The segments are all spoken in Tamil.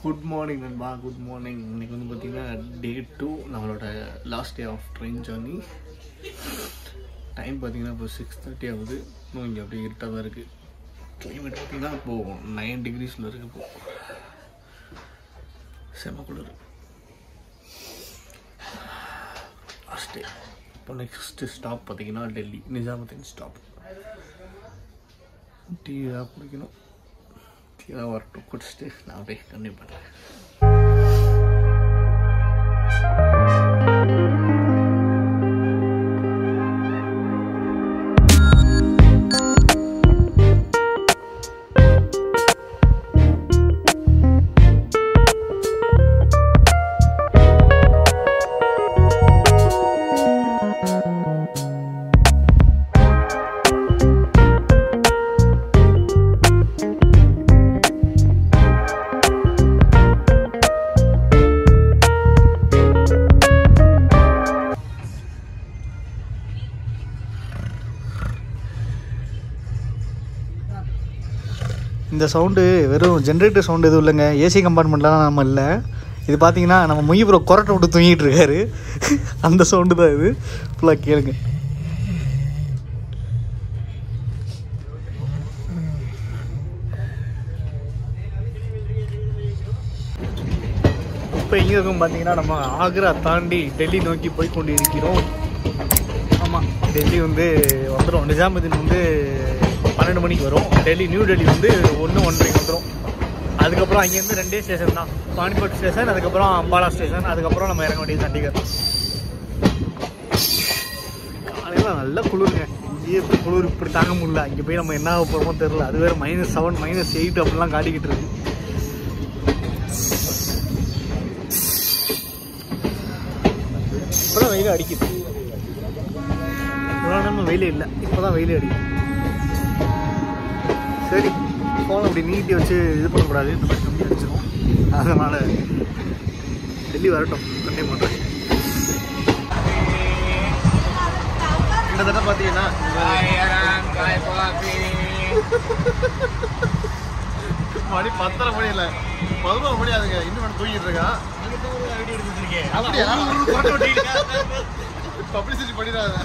குட் மார்னிங் நண்பா குட் மார்னிங் இன்னைக்கு வந்து பார்த்தீங்கன்னா டே டூ நம்மளோட last day of train journey time பார்த்தீங்கன்னா இப்போ சிக்ஸ் தேர்ட்டி ஆகுது இன்னும் இங்கே அப்படியே இருட்டாக தான் இருக்குது கிளைமேட் பார்த்தீங்கன்னா இப்போது நைன் டிகிரிஸில் இருக்குது இப்போ செம குளிர் லாஸ்ட் டே இப்போ நெக்ஸ்ட்டு ஸ்டாப் பார்த்தீங்கன்னா டெல்லி நிஜாமுதீன் ஸ்டாப் டீ ஏதாவது குடிக்கணும் டீ ஏதாவது வரட்டும் குடிச்சிட்டு நான் அப்படியே கண்டினியூ பண்ணுறேன் இந்த சவுண்டு வெறும் ஜென்ரேட்டர் சவுண்டு எதுவும் இல்லைங்க ஏசி கம்பார்ட்மெண்ட்லாம் நம்ம இல்லை இது பார்த்தீங்கன்னா நம்ம முயப்புறம் கொரட்டை விட்டு தூங்கிட்டு இருக்காரு அந்த சவுண்டு தான் இது ஃபுல்லாக கேளுங்க இப்போ எங்கே இருக்கும் பார்த்தீங்கன்னா நம்ம ஆக்ரா தாண்டி டெல்லி நோக்கி போய் கொண்டு இருக்கிறோம் ஆமாம் டெல்லி வந்து வந்துடும் நிஜாமுதீன் வந்து பன்னெண்டு மணிக்கு வரும் டெல்லி நியூ டெல்லி வந்து ஒன்று ஒன்றரைக்கு வந்துடும் அதுக்கப்புறம் அங்கேருந்து ரெண்டே ஸ்டேஷன் தான் பானிபட் ஸ்டேஷன் அதுக்கப்புறம் அம்பாலா ஸ்டேஷன் அதுக்கப்புறம் நம்ம இறங்க வேண்டியது சண்டிகர் காலையில் நல்ல குளிருங்க இங்கேயே இப்படி குளிர் இப்படி தாங்க முடியல அங்கே போய் நம்ம என்ன ஆக போகிறோமோ தெரில அது வேறு மைனஸ் செவன் மைனஸ் எயிட் அப்படிலாம் காட்டிக்கிட்டு இருக்கு இப்போதான் வெயில் அடிக்குது இவ்வளோ நேரம் வெயிலே இல்லை இப்போ தான் வெயிலே அடிக்குது சரி ஃபோன் அப்படி நீட்டி வச்சு இது பண்ணக்கூடாது இந்த மாதிரி கம்மி அடிச்சிடும் அதனால் டெல்லி வரட்டும் கண்டிப்பாக பண்ணுறேன் கிட்டத்தட்ட பார்த்தீங்கன்னா மணி பத்தரை மணி இல்லை பதினோரு மணி ஆகுதுங்க இன்னும் மட்டும் தூங்கிட்டு இருக்கா அப்படியா பப்ளிசிட்டி பண்ணிடாத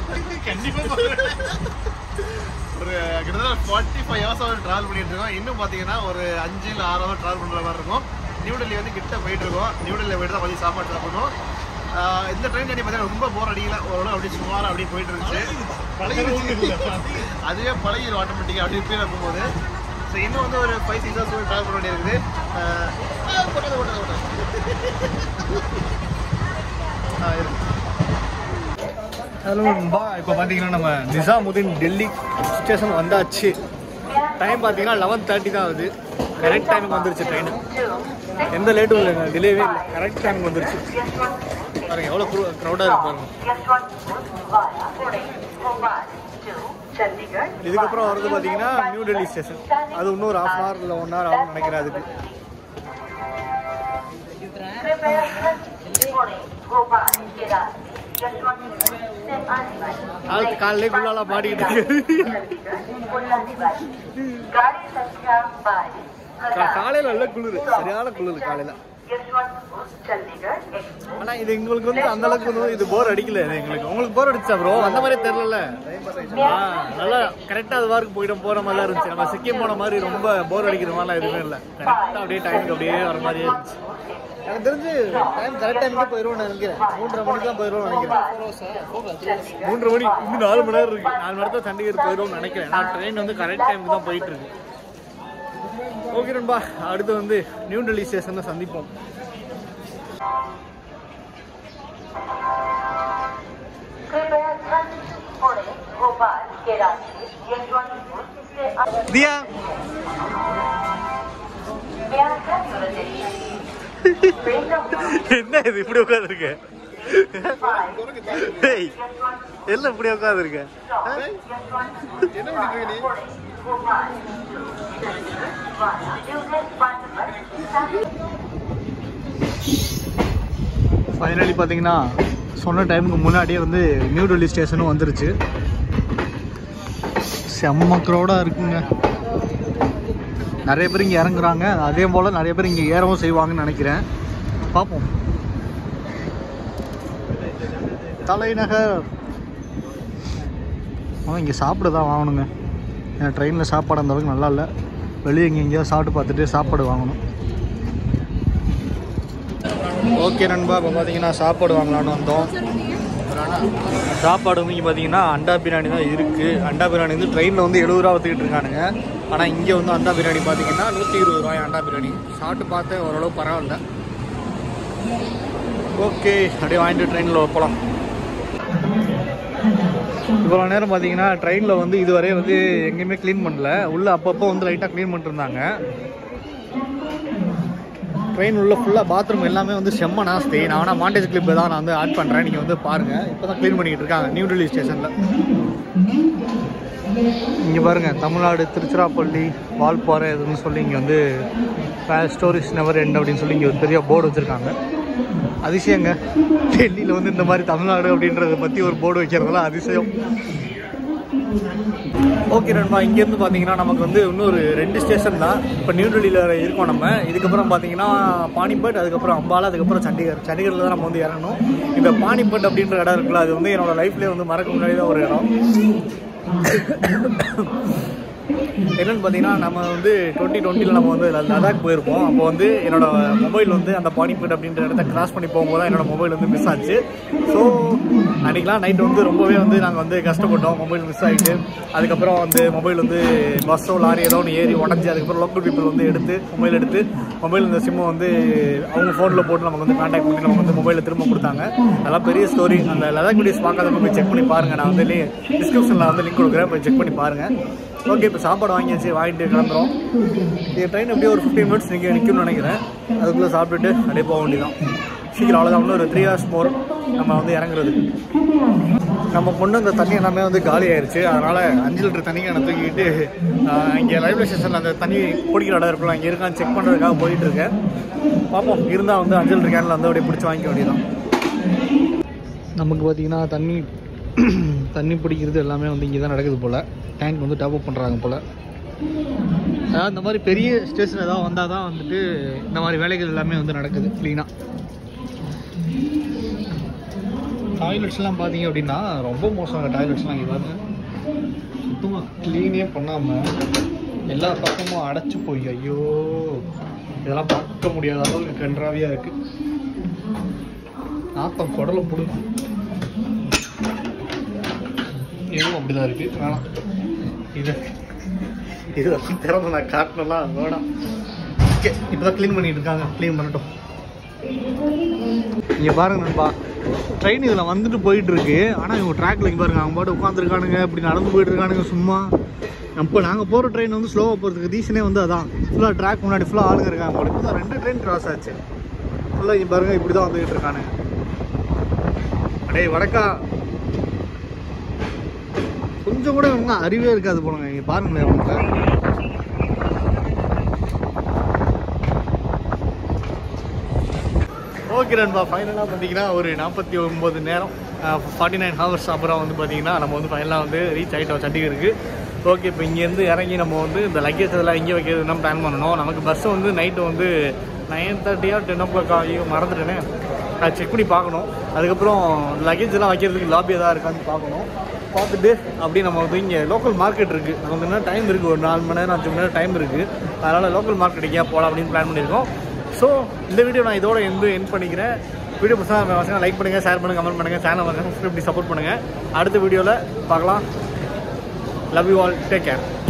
ஒரு கிட்டத்தட்ட ஃபார்ட்டி ஃபைவ் ஹவர்ஸ் அவர் ட்ராவல் பண்ணிட்டு இருக்கோம் இன்னும் பார்த்தீங்கன்னா ஒரு அஞ்சு இல்லை ஆறு ஹவர் ட்ராவல் பண்ணுற மாதிரி இருக்கும் நியூ டெல்லி வந்து கிட்ட போயிட்டு இருக்கோம் நியூ டெல்லி போயிட்டு தான் மதியம் சாப்பாடு சாப்பிடணும் ஆஹ் இந்த ட்ரெயின் ஜர்னி பார்த்தீங்கன்னா ரொம்ப போர் அடிக்கல ஓரளவு அப்படியே சுமாராக அப்படியே போயிட்டு இருந்துச்சு பழகிடுச்சு அதுவே பழகிடும் ஆட்டோமேட்டிக்காக அப்படியே ஃபீல் போகும்போது ஸோ இன்னும் வந்து ஒரு ஃபைவ் சிக்ஸ் ஹவர்ஸ் ட்ராவல் பண்ண வேண்டியிருக்குது ஆஹ் ஆஹ் போட்டாத, போட்டாத, போட்டாத. ஆஹ் இருக்கு. ஹலோ நண்பா இப்போ பார்த்தீங்கன்னா நம்ம நிசாமுதீன் டெல்லி ஸ்டேஷன் வந்தாச்சு டைம் பார்த்தீங்கன்னா லெவன் தேர்ட்டி தான் ஆகுது கரெக்ட் டைமுக்கு வந்துருச்சு ட்ரெயின் எந்த லேட்டும் இல்லைங்க டிலேவே இல்லை கரெக்ட் டைமுக்கு வந்துருச்சு பாருங்க எவ்வளோ க்ரௌடாக இருக்கு பாருங்க இதுக்கப்புறம் வரது பார்த்தீங்கன்னா நியூ டெல்லி ஸ்டேஷன் அது இன்னும் ஒரு ஹாஃப் அன் ஹவர் இல்லை ஒன் ஹவர் ஆகும்னு நினைக்கிறேன் அதுக்கு ஆள் காலையிலே குள்ளால பாடிக்கிட்டு இருக்கு கா- காலையில நல்ல குளிர் சரியான குளிர் காலையில ஆனா இது எங்களுக்கு வந்து அந்த அளவுக்கு வந்து இது போர் அடிக்கல இது எங்களுக்கு உங்களுக்கு போர் அடிச்சா ப்ரோ அந்த மாதிரி தெரியல நல்லா கரெக்டா அது வாருக்கு போயிட்டு போற மாதிரி தான் இருந்துச்சு நம்ம சிக்கிம் போன மாதிரி ரொம்ப போர் அடிக்கிற மாதிரிலாம் எதுவுமே இல்லை கரெக்டா அப்படியே டைமுக்கு அப்படியே வர மாதிரியே இருந்துச்சு எனக்கு தெரிஞ்சு டைம் கரெக்ட் டைமுக்கு போயிடுவோம் நினைக்கிறேன் மூன்றரை மணிக்கு தான் போயிடுவோம் நினைக்கிறேன் மூன்றரை மணி இன்னும் நாலு மணி நேரம் இருக்கு நாலு மணி நேரத்தில் சண்டிகர் போயிடுவோம்னு நினைக்கிறேன் நான் ட்ரெயின் வந்து கரெக்ட் டைமுக்கு தான் போயிட்டு இருக்கு ஓகே நண்பா அடுத்து வந்து நியூ டெல்லி ஸ்டேஷன்ல சந்திப்போம் தியா என்ன இது இப்படி உட்காந்துருக்க டேய் எல்லாம் இப்படி உட்காந்துருக்க என்ன பண்ணிட்டு இருக்க நீ ஃபைனலி பார்த்தீங்கன்னா சொன்ன டைமுக்கு முன்னாடியே வந்து நியூ டெல்லி ஸ்டேஷனும் வந்துருச்சு செம்ம க்ரௌடாக இருக்குங்க நிறைய பேர் இங்கே இறங்குறாங்க அதே போல் நிறைய பேர் இங்கே ஏறவும் செய்வாங்கன்னு நினைக்கிறேன் பார்ப்போம் தலைநகர் ஆனால் இங்கே சாப்பிட தான் வாங்கணுங்க ஏன்னா ட்ரெயினில் சாப்பாடு அந்த அளவுக்கு நல்லா இல்லை வெளியே இங்கே எங்கேயாவது சாப்பிட்டு பார்த்துட்டு சாப்பாடு வாங்கணும் ஓகே நண்பா இப்போ பார்த்தீங்கன்னா சாப்பாடு வாங்கலான்னு வந்தோம் சாப்பாடு வந்து இங்கே பார்த்தீங்கன்னா அண்டா பிரியாணி தான் இருக்குது அண்டா பிரியாணி வந்து ட்ரெயினில் வந்து எழுபது ரூபா வச்சுக்கிட்டு இருக்கானுங்க ஆனால் இங்கே வந்து அண்டா பிரியாணி பார்த்தீங்கன்னா நூற்றி இருபது ரூபாய் அண்டா பிரியாணி சாப்பிட்டு பார்த்தேன் ஓரளவு பரவாயில்ல ஓகே அப்படியே வாங்கிட்டு ட்ரெயினில் போகலாம் இவ்வளோ நேரம் பார்த்தீங்கன்னா ட்ரெயினில் வந்து இதுவரை வந்து எங்கேயுமே க்ளீன் பண்ணல உள்ளே அப்பப்போ வந்து லைட்டாக க்ளீன் பண்ணிருந்தாங்க ட்ரெயின் உள்ள ஃபுல்லாக பாத்ரூம் எல்லாமே வந்து செம்ம நாஸ்தி நான் வேணா மாண்டேஜ் கிளிப் தான் நான் வந்து ஆட் பண்ணுறேன் நீங்கள் வந்து பாருங்கள் இப்போ தான் க்ளீன் பண்ணிக்கிட்டு இருக்காங்க நியூ டெல்லி ஸ்டேஷனில் இங்கே பாருங்கள் தமிழ்நாடு திருச்சிராப்பள்ளி வால்பாறை இதுன்னு சொல்லி இங்கே வந்து ஸ்டோரிஸ் நெவர் எண்ட் அப்படின்னு சொல்லி இங்கே ஒரு பெரிய போர்டு வச்சுருக்காங்க அதிசயங்க டெல்லியில் வந்து இந்த மாதிரி தமிழ்நாடு அப்படின்றத பற்றி ஒரு போர்டு வைக்கிறதெல்லாம் அதிசயம் ஓகே நண்பா இங்கேருந்து பார்த்தீங்கன்னா நமக்கு வந்து இன்னொரு ரெண்டு ஸ்டேஷன் தான் இப்போ நியூ டெல்லியில் இருக்கோம் நம்ம இதுக்கப்புறம் பார்த்தீங்கன்னா பானிபட் அதுக்கப்புறம் அம்பாலா அதுக்கப்புறம் சண்டிகர் சண்டிகரில் தான் நம்ம வந்து இறங்கணும் இந்த பானிபட் அப்படின்ற இடம் இருக்குல்ல அது வந்து என்னோட லைஃப்லேயே வந்து மறக்க முன்னாடி தான் ஒரு இடம் என்னன்னு பார்த்தீங்கன்னா நம்ம வந்து டுவெண்ட்டி டுவெண்ட்டியில் நம்ம வந்து ல- லடாக் போயிருப்போம் அப்போ வந்து என்னோட மொபைல் வந்து அந்த பானிபட் அப்படின்ற இடத்த கிராஸ் பண்ணி போகும்போது தான் என்னோட மொபைல் வந்து மிஸ் ஆச்சு ஸோ அன்றைக்கெலாம் நைட் வந்து ரொம்பவே வந்து நாங்கள் வந்து கஷ்டப்பட்டோம் மொபைல் மிஸ் ஆகிட்டு அதுக்கப்புறம் வந்து மொபைல் வந்து பஸ்ஸோ லாரி ஏதோ ஒன்று ஏறி உடஞ்சி அதுக்கப்புறம் லோக்கல் பீப்புள் வந்து எடுத்து மொபைல் எடுத்து மொபைல் இந்த சிம்மை வந்து அவங்க ஃபோனில் போட்டு நமக்கு வந்து கான்டாக்ட் பண்ணி நமக்கு வந்து மொபைலை திரும்ப கொடுத்தாங்க அதெல்லாம் பெரிய ஸ்டோரி அந்த லடாக் வீடியோஸ் பார்க்காதவங்க போய் செக் பண்ணி பாருங்கள் நான் வந்து டிஸ்கிரிப்ஷனில் வந்து லிங்க் கொடுக்குறேன் போய் செக் பண்ணி பாருங்கள் ஓகே இப்போ சாப்பாடு வாங்கியாச்சு வாங்கிட்டு கிளம்புறோம் இந்த ட்ரெயின் எப்படியும் ஒரு ஃபிஃப்டீன் மினிட்ஸ் நிற்க நிற்கும்னு நினைக்கிறேன் அதுக்குள்ளே சாப்பிட்டுட்டு அப்படியே போக வேண்டியதான் சீக்கிரம் அவ்வளோதான் இன்னும் ஒரு த்ரீ ஹவர்ஸ் மோர் நம்ம வந்து இறங்குறதுக்கு நம்ம கொண்டு வந்த தண்ணி எல்லாமே வந்து காலி ஆயிருச்சு அதனால் அஞ்சு லிட்டர் தண்ணி நான் தூக்கிட்டு ஆஹ், இங்கே ரயில்வே ஸ்டேஷனில் அந்த தண்ணி குடிக்கிற இடம் இருக்குல்ல அங்கே இருக்கான்னு செக் பண்ணுறதுக்காக போயிட்டு இருக்கேன் பார்ப்போம் இருந்தால் வந்து அஞ்சு லிட்டர் கேனில் வந்து அப்படியே பிடிச்சி வாங்கிக்க வேண்டியதான் நமக்கு பார்த்தீங்கன்னா தண்ணி தண்ணி பிடிக்கிறது எல்லாமே வந்து இங்கே தான் நடக்குது போல் டேங்க் வந்து டாப் அப் பண்ணுறாங்க போல் அதாவது இந்த மாதிரி பெரிய ஸ்டேஷன் ஏதாவது வந்தால் தான் வந்துட்டு இந்த மாதிரி வேலைகள் எல்லாமே வந்து நடக்குது க்ளீனாக டாய்லெட்ஸ்லாம் பார்த்தீங்க அப்படின்னா ரொம்ப மோசம் டாய்லெட்ஸ்லாம் இங்கே பாருங்க சுத்தமாக க்ளீனே பண்ணாமல் எல்லா பக்கமும் அடைச்சு போய் ஐயோ இதெல்லாம் பார்க்க முடியாத அளவுக்கு கன்றாவியாக இருக்குது நாத்தம் குடலை பிடிக்கும் இதுவும் அப்படிதான் இருக்கு வேணாம் இது இது திறந்து நான் காட்டலாம் வேணாம் ஓகே இப்போதான் க்ளீன் பண்ணிட்டு இருக்காங்க க்ளீன் பண்ணட்டும் இங்கே பாருங்க நண்பா ட்ரெயின் இதில் வந்துட்டு போயிட்டு இருக்கு ஆனால் இவங்க ட்ராக்ல இங்கே பாருங்க அவங்க பாட்டு உட்காந்துருக்கானுங்க இப்படி நடந்து போயிட்டு இருக்கானுங்க சும்மா இப்போ நாங்கள் போகிற ட்ரெயின் வந்து ஸ்லோவாக போகிறதுக்கு ரீசனே வந்து அதான் ஃபுல்லாக ட்ராக் முன்னாடி ஃபுல்லாக ஆளுங்க இருக்காங்க போல இப்போ தான் ரெண்டு ட்ரெயின் கிராஸ் ஆச்சு ஃபுல்லாக இங்கே பாருங்க இப்படி தான் வந்துகிட்டு இருக்கானுங்க அடே வடக்கா கொஞ்சம் கூட இவங்க அறிவே இருக்காது போலங்க இங்கே பாருங்களேன் அவங்க ஓகே நண்பா ஃபைனலாக பார்த்தீங்கன்னா ஒரு நாற்பத்தி ஒம்பது நேரம் ஃபார்ட்டி நைன் ஹவர்ஸ் அப்புறம் வந்து பார்த்தீங்கன்னா நம்ம வந்து ஃபைனலாக வந்து ரீச் ஆகிட்டோம் சண்டிகருக்கு ஓகே இப்போ இங்கேருந்து இறங்கி நம்ம வந்து இந்த லக்கேஜ் இதெல்லாம் இங்கே வைக்கிறது தான் பிளான் பண்ணணும் நமக்கு பஸ் வந்து நைட்டு வந்து நைன் தேர்ட்டியா டென் ஓ கிளாக் ஆகியோ மறந்துட்டேனே அதை செக் பண்ணி பார்க்கணும் அதுக்கப்புறம் லக்கேஜ் எல்லாம் வைக்கிறதுக்கு லாபி எதாவது இருக்கான்னு பார்க்கணும் பார்த்துட்டு அப்படியே நம்ம வந்து இங்கே லோக்கல் மார்க்கெட் இருக்குது நமக்கு என்ன டைம் இருக்குது ஒரு நாலு மணி நேரம் அஞ்சு மணி நேரம் டைம் இருக்குது அதனால் லோக்கல் மார்க்கெட் எங்கேயா போகலாம் அப்படின்னு பிளான் பண்ணியிருக்கோம் ஸோ இந்த வீடியோ நான் இதோட எந்த என் பண்ணிக்கிறேன் வீடியோ பிடிச்சா லைக் பண்ணுங்கள் ஷேர் பண்ணுங்கள் கமெண்ட் பண்ணுங்கள் சேனல் வந்து சப்ஸ்கிரைப் பண்ணி சப்போர்ட் பண்ணுங்கள் அடுத்த வீடியோவில் பார்க்கலாம் love you all take care